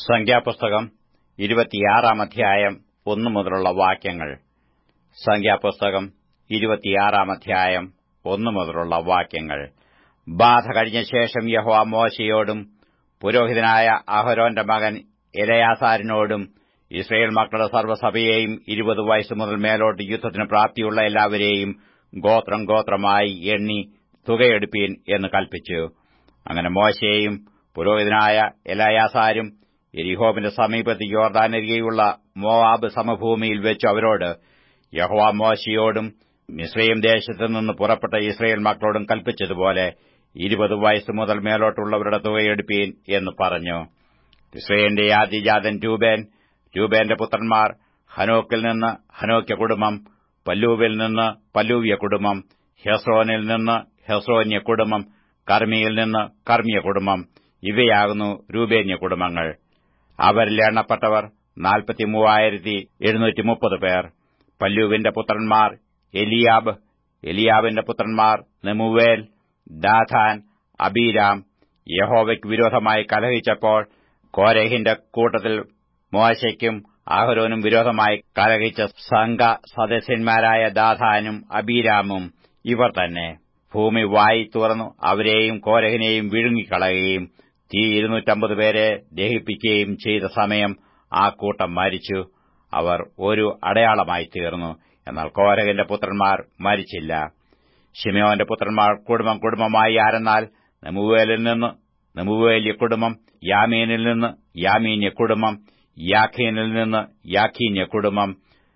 സംഖ്യാപുസ്തകം ഇരുപത്തിയാറാം അധ്യായം ഒന്നു മുതലുള്ള വാക്യങ്ങൾ സംഖ്യാപുസ്തകം ഇരുപത്തിയാറാം അധ്യായം ഒന്നു മുതലുള്ള വാക്യങ്ങൾ ബാധ കഴിഞ്ഞ ശേഷം യഹോവ മോശയോടും പുരോഹിതനായ അഹരോന്റെ മകൻ എലയാസാരിനോടും ഇസ്രയേൽ മക്കളുടെ സർവ്വസഭയെയും ഇരുപത് വയസ്സ് മുതൽ മേലോട്ട് യുദ്ധത്തിന് പ്രാപ്തിയുള്ള എല്ലാവരെയും ഗോത്രം ഗോത്രമായി എണ്ണി തുകയെടുപ്പീൻ എന്ന് കൽപ്പിച്ചു അങ്ങനെ മോശയെയും പുരോഹിതനായ എലയാസാരും എരിഹോബിന്റെ സമീപത്ത് യോർദാനരികെയുള്ള മോവാബ് സമഭൂമിയിൽ വെച്ച് അവരോട് യഹോവ മോശയോടും മിശ്രയും ദേശത്തു നിന്ന് പുറപ്പെട്ട ഇസ്രയേൽ മക്കളോടും കൽപ്പിച്ചതുപോലെ ഇരുപത് വയസ്സ് മുതൽ മേലോട്ടുള്ളവരുടെ തുകയെടുപ്പീൻ എന്ന് പറഞ്ഞു ഇസ്രയേലിന്റെ ആദിജാതൻ രൂപേൻ രൂപേന്റെ പുത്രന്മാർ ഹനോക്കിൽ നിന്ന് ഹനോക്യ കുടുംബം പല്ലൂവിൽ നിന്ന് പല്ലൂവ്യ കുടുംബം ഹെസ്രോനിൽ നിന്ന് ഹെസ്രോന്യ കുടുംബം കർമ്മിയിൽ നിന്ന് കർമ്മിയ കുടുംബം ഇവയാകുന്നു രൂപേന്യ കുടുംബങ്ങൾ അവരിൽ എണ്ണപ്പെട്ടവർ നാൽപ്പത്തിമൂവായിരത്തി എഴുന്നൂറ്റി മുപ്പത് പേർ പല്ലൂവിന്റെ പുത്രന്മാർ എലിയാബ് എലിയാബിന്റെ പുത്രന്മാർ നെമുവേൽ ദാഥാൻ അബീരാം യഹോവയ്ക്ക് വിരോധമായി കലഹിച്ചപ്പോൾ കോരഹിന്റെ കൂട്ടത്തിൽ മോശയ്ക്കും ആഹരോനും വിരോധമായി കലഹിച്ച സംഘ സദസ്യന്മാരായ ദാഥാനും അബീരാമും ഇവർ തന്നെ ഭൂമി വായി തുറന്നു അവരെയും കോരഹിനെയും വിഴുങ്ങിക്കളയുകയും തീ ഇരുന്നൂറ്റമ്പത് പേരെ ദഹിപ്പിക്കുകയും ചെയ്ത സമയം ആ കൂട്ടം മരിച്ചു അവർ ഒരു അടയാളമായി തീർന്നു എന്നാൽ കോരകന്റെ പുത്രന്മാർ മരിച്ചില്ല ഷിമയോന്റെ പുത്രന്മാർ കുടുംബം കുടുംബമായി ആരെന്നാൽ നെമുവേലിൽ നിന്ന് നെമുവേല്യ കുടുംബം യാമീനിൽ നിന്ന് യാമീന്യ കുടുംബം യാഖീനിൽ നിന്ന് യാഖീന്യ കുടുംബം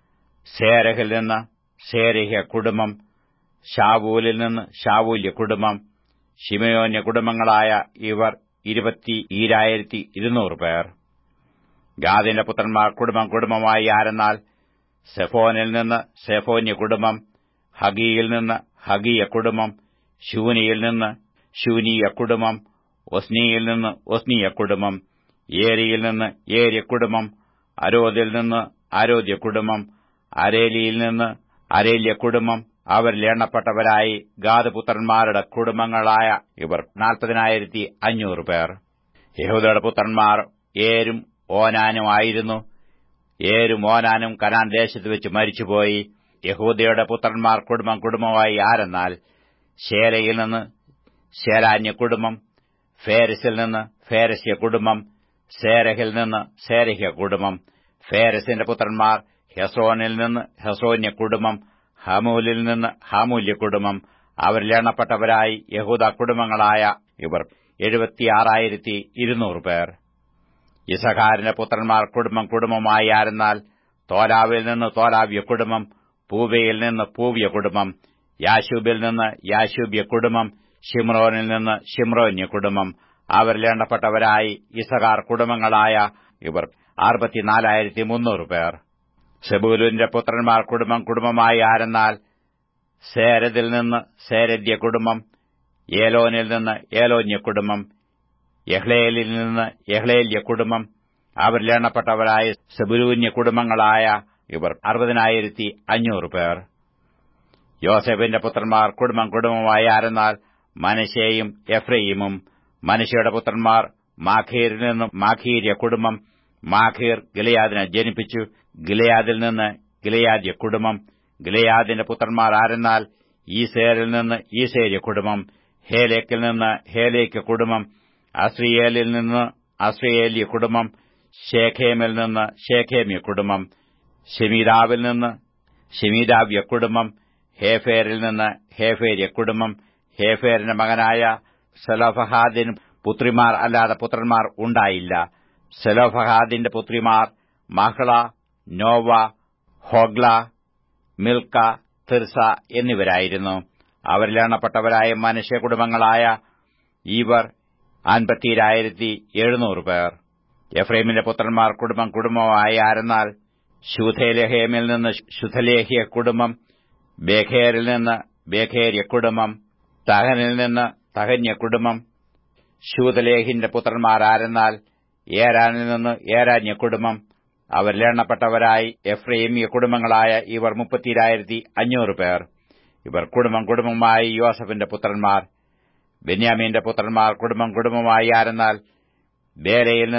സേരഹിൽ നിന്ന് സേരഹ്യ കുടുംബം ഷാവൂലിൽ നിന്ന് ഷാവൂല്യ കുടുംബം ഷിമയോന്യ കുടുംബങ്ങളായ ഇവർ ഇരുപത്തി ഈരായിരത്തി ഇരുന്നൂറ് പേർ ഗാദിന്റെ പുത്രന്മാർ കുടുംബം കുടുംബമായി ആരെന്നാൽ സെഫോനിൽ നിന്ന് സെഫോന്യ കുടുംബം ഹഗിയിൽ നിന്ന് ഹഗിയ കുടുംബം ശൂനിയിൽ നിന്ന് ശൂനീയ കുടുംബം ഒസ്നിയിൽ നിന്ന് ഒസ്നിയ കുടുംബം ഏരിയിൽ നിന്ന് ഏര്യ കുടുംബം അരോദിൽ നിന്ന് ആരോദ്യ കുടുംബം അരേലിയിൽ നിന്ന് അരേല്യ കുടുംബം അവരിൽ എണ്ണപ്പെട്ടവരായി ഗാദപുത്രന്മാരുടെ കുടുംബങ്ങളായ ഇവർ നാൽപ്പതിനായിരത്തി അഞ്ഞൂറ് പേർ യഹൂദയുടെ പുത്രന്മാർ ഏരും ഓനാനും ആയിരുന്നു ഏരും ഓനാനും കനാൻ ദേശത്ത് വെച്ച് മരിച്ചുപോയി യഹൂദയുടെ പുത്രന്മാർ കുടുംബം കുടുംബമായി ആരെന്നാൽ ശേലയിൽ നിന്ന് ശേരാന്യ കുടുംബം ഫേരസിൽ നിന്ന് ഫേരസ്യ കുടുംബം സേരഹിൽ നിന്ന് സേരഹ്യ കുടുംബം ഫേരസിന്റെ പുത്രന്മാർ ഹെസോനിൽ നിന്ന് ഹെസോന്യ കുടുംബം ഹമൂലിൽ നിന്ന് ഹാമൂല്യ കുടുംബം അവരിൽ എണ്ണപ്പെട്ടവരായി യഹൂദ കുടുംബങ്ങളായ ഇവർ എഴുപത്തിയാറായിരത്തി ഇരുന്നൂറ് പേർ ഇസഖാരിന്റെ പുത്രന്മാർ കുടുംബം കുടുംബമായി ആരെന്നാൽ തോലാവിൽ നിന്ന് തോലാവ്യ കുടുംബം പൂവയിൽ നിന്ന് പൂവ്യ കുടുംബം യാശൂബിൽ നിന്ന് യാശൂബ്യ കുടുംബം ഷിമ്രോനിൽ നിന്ന് ഷിമ്രോന്യ കുടുംബം അവരിൽ എണ്ണപ്പെട്ടവരായി ഇസഖാർ കുടുംബങ്ങളായ ഇവർ അറുപത്തിനാലായിരത്തി മുന്നൂറ് പേർ സെബൂലുവിന്റെ പുത്രന്മാർ കുടുംബം കുടുംബമായി ആരെന്നാൽ സേരദിൽ നിന്ന് സേരദ്യ കുടുംബം ഏലോനിൽ നിന്ന് ഏലോന്യ കുടുംബം യഹ്ലേലിൽ നിന്ന് യഹ്ലേല്യ കുടുംബം അവരിൽ എണ്ണപ്പെട്ടവരായ സെബുലൂന്യ കുടുംബങ്ങളായ ഇവർ അറുപതിനായിരത്തി അഞ്ഞൂറ് പേർ യോസെഫിന്റെ പുത്രന്മാർ കുടുംബം കുടുംബമായി ആരെന്നാൽ മനശയും എഫ്രയീമും മനുഷ്യയുടെ പുത്രന്മാർ മാഖീരിൽ നിന്നും മാഖീര്യ കുടുംബം മാഖീർ ഗിലയാദിനെ ജനിപ്പിച്ചു ഗിലയാദിൽ നിന്ന് ഗിലയാദ്യ കുടുംബം ഗിലയാദിന്റെ പുത്രന്മാർ ആരെന്നാൽ ഈസേരിൽ നിന്ന് ഈസേര്യ കുടുംബം ഹേലേക്കിൽ നിന്ന് ഹേലേക്ക് കുടുംബം അസ്രിയേലിൽ നിന്ന് അസ്രിയേല്യ കുടുംബം ഷേഖേമിൽ നിന്ന് ഷേഖേമ്യ കുടുംബം ഷെമീദാവിൽ നിന്ന് ഷെമീദാവ്യ കുടുംബം ഹേഫേരിൽ നിന്ന് ഹേഫേര്യ കുടുംബം ഹേഫേരിന്റെ മകനായ സെലോഫഹാദിന് പുത്രിമാർ അല്ലാതെ പുത്രന്മാർ ഉണ്ടായില്ല സെലോഫഹാദിന്റെ പുത്രിമാർ മഹ്ള നോവ ഹോഗ്ല മിൽക്ക തിർസ എന്നിവരായിരുന്നു അവരിൽ എണ്ണപ്പെട്ടവരായ മനുഷ്യ കുടുംബങ്ങളായ ഇവർ അൻപത്തിരായിരത്തി എഴുന്നൂറ് പേർ എഫ്രൈമിന്റെ പുത്രന്മാർ കുടുംബം കുടുംബമായി ആരെന്നാൽ ശുഥലേഹേമിൽ നിന്ന് ശുഥലേഹ്യ കുടുംബം ബേഖേരിൽ നിന്ന് ബേഖേര്യ കുടുംബം തഹനിൽ നിന്ന് തഹന്യ കുടുംബം ശൂതലേഹിന്റെ പുത്രന്മാർ ആരെന്നാൽ ഏരാനിൽ നിന്ന് ഏരാന്യ കുടുംബം അവരിൽ എണ്ണപ്പെട്ടവരായി എഫ്രൈമിയ കുടുംബങ്ങളായ ഇവർ മുപ്പത്തിരായിരത്തി അഞ്ഞൂറ് പേർ ഇവർ കുടുംബം കുടുംബമായി യോസഫിന്റെ പുത്രന്മാർ ബെന്യാമീന്റെ പുത്രന്മാർ കുടുംബം കുടുംബമായി ആരെന്നാൽ ബേലയിൽ നിന്ന്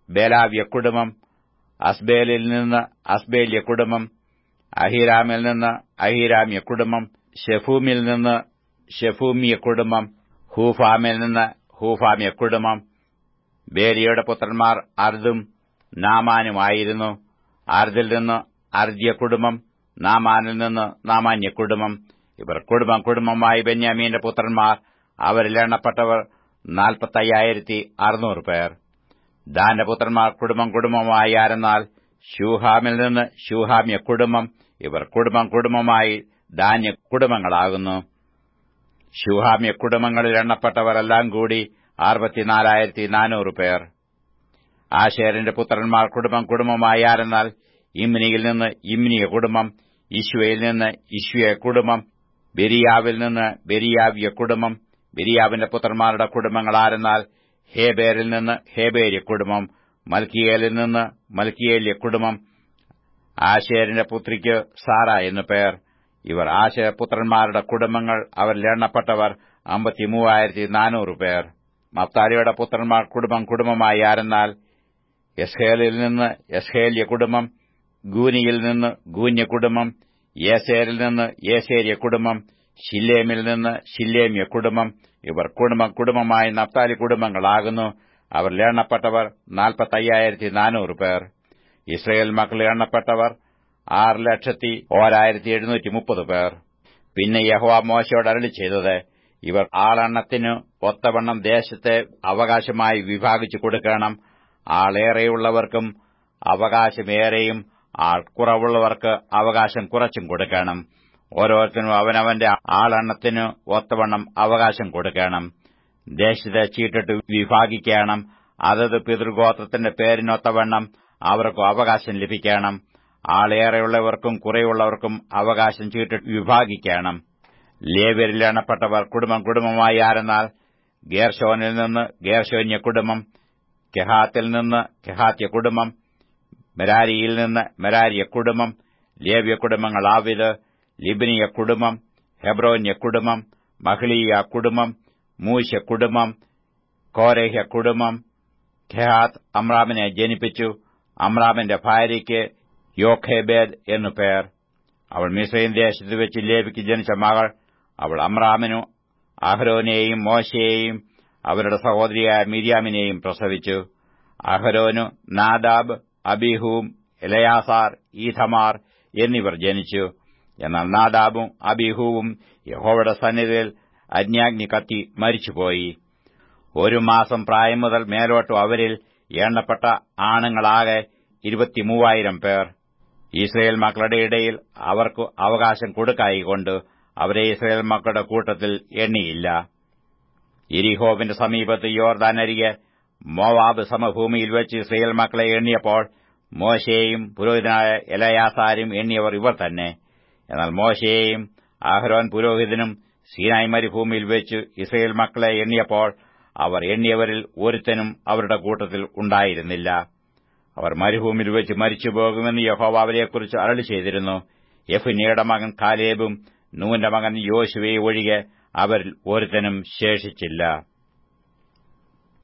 ബേലാവ്യ കുടുംബം അസ്ബേലിൽ നിന്ന് അസ്ബേല്യ കുടുംബം അഹിരാമിൽ നിന്ന് അഹിരാമ്യ കുടുംബം ഷെഫൂമിൽ നിന്ന് ഷെഫൂമിയ കുടുംബം ഹൂഫാമിൽ നിന്ന് ഹൂഫാമ്യ കുടുംബം ബേലിയുടെ പുത്രന്മാർ അർദും നാമാനുമായിരുന്നു അർദിൽ നിന്ന് അർദ്യ കുടുംബം നാമാനിൽ നിന്ന് നാമാന്യ കുടുംബം ഇവർ കുടുംബം കുടുംബമായി ബെന്യാമീന്റെ പുത്രന്മാർ അവരിൽ എണ്ണപ്പെട്ടവർ നാൽപ്പത്തയ്യായിരത്തി അറുന്നൂറ് പേർ ദാന്റെ പുത്രന്മാർ കുടുംബം കുടുംബമായി ആരെന്നാൽ ഷൂഹാമിൽ നിന്ന് ഷൂഹാമ്യ കുടുംബം ഇവർ കുടുംബം കുടുംബമായി ധാന്യ കുടുംബങ്ങളാകുന്നു ഷൂഹാമ്യ കുടുംബങ്ങളിൽ എണ്ണപ്പെട്ടവരെല്ലാം കൂടി അറുപത്തിനാലായിരത്തി നാനൂറ് പേർ ആശേറിന്റെ പുത്രന്മാർ കുടുംബം കുടുംബമായി ആരെന്നാൽ ഇമ്നിയിൽ നിന്ന് ഇമ്നിയ കുടുംബം ഇശ്വയിൽ നിന്ന് ഇശ്വയ കുടുംബം ബെരിയാവിൽ നിന്ന് ബെരിയാവ്യ കുടുംബം ബെരിയാവിന്റെ പുത്രന്മാരുടെ കുടുംബങ്ങൾ ആരെന്നാൽ ഹേബേരിൽ നിന്ന് ഹേബേര്യ കുടുംബം മൽക്കിയേലിൽ നിന്ന് മൽക്കിയേല്യ കുടുംബം ആശേരിന്റെ പുത്രിക്ക് സാറ എന്നു പേർ ഇവർ ആശയ പുത്രന്മാരുടെ കുടുംബങ്ങൾ അവരിൽ എണ്ണപ്പെട്ടവർ അമ്പത്തിമൂവായിരത്തി നാനൂറ് പേർ മത്താരിയുടെ പുത്രന്മാർ കുടുംബം കുടുംബമായി ആരെന്നാൽ യസ്ഹേലിൽ നിന്ന് യസ്ഹേല്യ കുടുംബം ഗൂനിയിൽ നിന്ന് ഗൂന്യ കുടുംബം യേസേരിൽ നിന്ന് യേസേര്യ കുടുംബം ഷില്ലേമിൽ നിന്ന് ഷില്ലേമ്യ കുടുംബം ഇവർ കുടുംബം കുടുംബമായി നപ്താലി കുടുംബങ്ങളാകുന്നു അവരിൽ എണ്ണപ്പെട്ടവർ നാൽപ്പത്തയ്യായിരത്തി നാനൂറ് പേർ ഇസ്രയേൽ മക്കളിൽ എണ്ണപ്പെട്ടവർ ആറ് ലക്ഷത്തി ഓരായിരത്തി എഴുന്നൂറ്റി മുപ്പത് പേർ പിന്നെ യഹോവ മോശയോട് അരളി ചെയ്തത് ഇവർ ആളെണ്ണത്തിന് ഒത്തവണ്ണം ദേശത്തെ അവകാശമായി വിഭാഗിച്ചു കൊടുക്കണം ആളേറെയുള്ളവർക്കും അവകാശമേറെയും ആൾ കുറവുള്ളവർക്ക് അവകാശം കുറച്ചും കൊടുക്കണം ഓരോരുത്തരും അവനവന്റെ ആളെണ്ണത്തിന് ഒത്തവണ്ണം അവകാശം കൊടുക്കണം ദേശത്തെ ചീട്ടിട്ട് വിഭാഗിക്കണം അതത് പിതൃഗോത്രത്തിന്റെ പേരിനൊത്തവണ്ണം അവർക്കും അവകാശം ലഭിക്കണം ആളേറെയുള്ളവർക്കും കുറയുള്ളവർക്കും അവകാശം ചീട്ടിട്ട് വിഭാഗിക്കണം ലേവരിൽ എണ്ണപ്പെട്ടവർ കുടുംബം കുടുംബമായി ആരെന്നാൽ ഗേർഷോനിൽ നിന്ന് ഗേർഷോന്യ കുടുംബം കെഹാത്തിൽ നിന്ന് കെഹാത്യ കുടുംബം മെരാരിയിൽ നിന്ന് മെരാരിയ കുടുംബം ലേവ്യ കുടുംബങ്ങൾ ആവിത് ലിബിനിയ കുടുംബം ഹെബ്രോന്യ കുടുംബം മഹ്ലീയ കുടുംബം മൂശ കുടുംബം കോരഹ്യ കുടുംബം ഖെഹാത്ത് അമ്രാമിനെ ജനിപ്പിച്ചു അമ്രാമിന്റെ ഭാര്യയ്ക്ക് യോഖേബേദ് എന്നു പേർ അവൾ മിസ്രൈം ദേശത്ത് വെച്ച് ലേവിക്ക് ജനിച്ച മകൾ അവൾ അമ്രാമിനു അഹ്രോനെയും മോശയെയും അവരുടെ സഹോദരിയായ മിരിയാമിനെയും പ്രസവിച്ചു അഹരോനു നാദാബ് അബിഹൂം എലയാസാർ ഈഥമാർ എന്നിവർ ജനിച്ചു എന്നാൽ നാദാബും അബിഹൂവും യഹോവയുടെ സന്നിധിയിൽ അജ്ഞാഗ്നി കത്തി മരിച്ചുപോയി ഒരു മാസം പ്രായം മുതൽ മേലോട്ടും അവരിൽ എണ്ണപ്പെട്ട ആണുങ്ങളാകെ ഇരുപത്തിമൂവായിരം പേർ ഇസ്രയേൽ മക്കളുടെ ഇടയിൽ അവർക്ക് അവകാശം കൊടുക്കായികൊണ്ട് അവരെ ഇസ്രയേൽ മക്കളുടെ കൂട്ടത്തിൽ എണ്ണിയില്ല ഇരിഹോവിന്റെ സമീപത്ത് യോർദാനരികെ മോവാബ് സമഭൂമിയിൽ വെച്ച് ഇസ്രയേൽ മക്കളെ എണ്ണിയപ്പോൾ മോശയെയും പുരോഹിതനായ എലയാസാരും എണ്ണിയവർ ഇവർ തന്നെ എന്നാൽ മോശയെയും ആഹ്രോൻ പുരോഹിതനും സീനായ് മരുഭൂമിയിൽ വെച്ച് ഇസ്രയേൽ മക്കളെ എണ്ണിയപ്പോൾ അവർ എണ്ണിയവരിൽ ഒരുത്തനും അവരുടെ കൂട്ടത്തിൽ ഉണ്ടായിരുന്നില്ല അവർ മരുഭൂമിയിൽ വെച്ച് മരിച്ചുപോകുമെന്ന് യഹോവ അവരെക്കുറിച്ച് അരളി ചെയ്തിരുന്നു യഫുനിയുടെ മകൻ കാലേബും നൂന്റെ മകൻ യോശുവയെ ഒഴികെ അവരിൽ ഒരുത്തനും ശേഷിച്ചില്ല